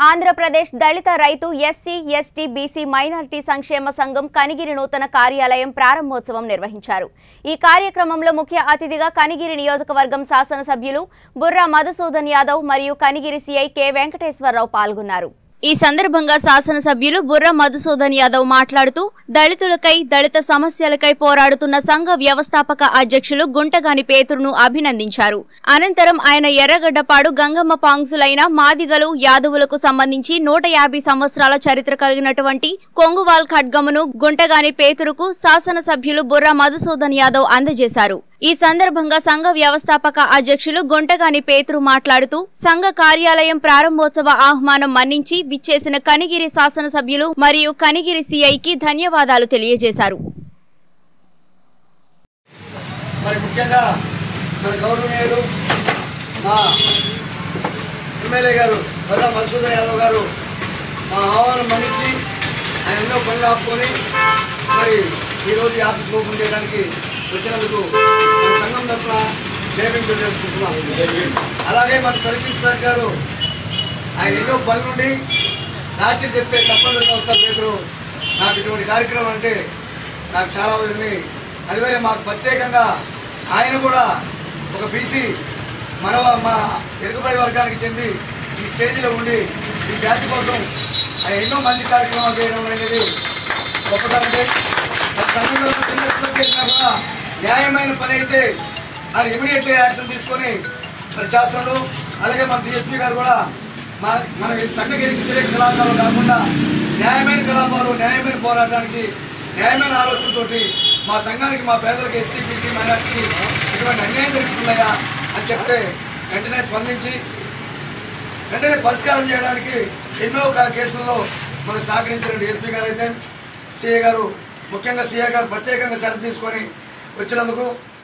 ఆంధ్రప్రదేశ్ దళిత రైతు SC ST BC minority సంక్షేమ సంఘం కనిగిరి నూతన కార్యాలయం ప్రారంభోత్సవం నిర్వహించారు ఈ కార్యక్రమంలో ముఖ్య అతిథిగా కనిగిరి నియోజకవర్గం శాసనసభ్యులు బుర్రా మధుసూదన్ యాదవ్ మరియు కనిగిరి సీఐ కె వెంకటేశ్వరరావు పాల్గొన్నారు ఈ సందర్భంగా శాసనసభ్యులు బుర్ర మధుసూదన్ యాదవ్ మాట్లాడుతూ దళితులకై దళిత సమస్యలకై పోరాడుతున్న సంఘ వ్యవస్థాపక అధ్యక్షులు గుంటగాని పేతురును అభినందించారు అనంతరం ఆయన ఎర్రగడ్డపాడు గంగమ్మ పాంగ్సులైన మాదిగలు యాదవులకు సంబంధించి నూట యాభై సంవత్సరాల చరిత్ర కలిగినటువంటి కొంగువాల్ ఖడ్గమును గుంటగాని పేతురుకు శాసనసభ్యులు బుర్ర మధుసూదన్ యాదవ్ అందజేశారు ఈ సందర్భంగా సంఘ వ్యవస్థాపక అధ్యక్షులు గుంటగాని పేతురు మాట్లాడుతూ సంఘ కార్యాలయం ప్రారంభోత్సవ ఆహ్వానం మన్నించి విచ్చేసిన కనిగిరి శాసనసభ్యులు మరియు కనిగిరి సిఐకి ధన్యవాదాలు తెలియజేశారు మరి ముఖ్యంగా మన గౌరవనీయులు మా ఎమ్మెల్యే గారు బర్రా మధుసూదన్ యాదవ్ గారు మా ఆహ్వానం మన్నించి ఆయన ఎన్నో పనులు ఆపుకొని మరి ఈరోజు ఈ ఆఫీస్ ఓపెన్ చేయడానికి వచ్చినందుకు మన సంఘం తరఫున జయభింపు చేసుకుంటున్నాం అలాగే మన సర్వీస్ ఇన్స్పెక్టర్ గారు ఆయన ఎన్నో పనుల నుండి రాత్రి చెప్తే తప్పనిసరిగా వస్తారు పేదరు నాకు ఇటువంటి కార్యక్రమం అంటే నాకు చాలా ఉంది అదివేళ మాకు ప్రత్యేకంగా ఆయన కూడా ఒక బీసీ మన మా ఎరుగుబడి వర్గానికి చెంది ఈ స్టేజ్లో ఉండి ఈ జాతి కోసం ఆయన ఎన్నో మంచి కార్యక్రమాలు చేయడం అనేది గొప్పతనమే మరి సంఘంలో చిన్న చిన్న చేసినా కూడా న్యాయమైన పని అయితే ఆయన ఇమీడియట్లీ యాక్షన్ తీసుకొని మరి చేస్తాడు అలాగే మన డిఎస్పీ గారు కూడా మన మన ఈ సంఘ వ్యతిరేక కళాకారులు కాకుండా న్యాయమైన కలాపాలు న్యాయమైన పోరాటానికి న్యాయమైన ఆలోచనతోటి మా సంఘానికి మా పేదలకు ఎస్సీ బీసీ మైనార్టీకి ఇటువంటి అన్యాయం జరుగుతున్నాయా అని చెప్తే వెంటనే స్పందించి వెంటనే పరిష్కారం చేయడానికి ఎన్నో కా- కేసుల్లో మనకు సహకరించిన డిఎస్పీ గారు అయితే సిఏ గారు ముఖ్యంగా సిఏ గారు ప్రత్యేకంగా శ్రద్ధ తీసుకొని వచ్చినందుకు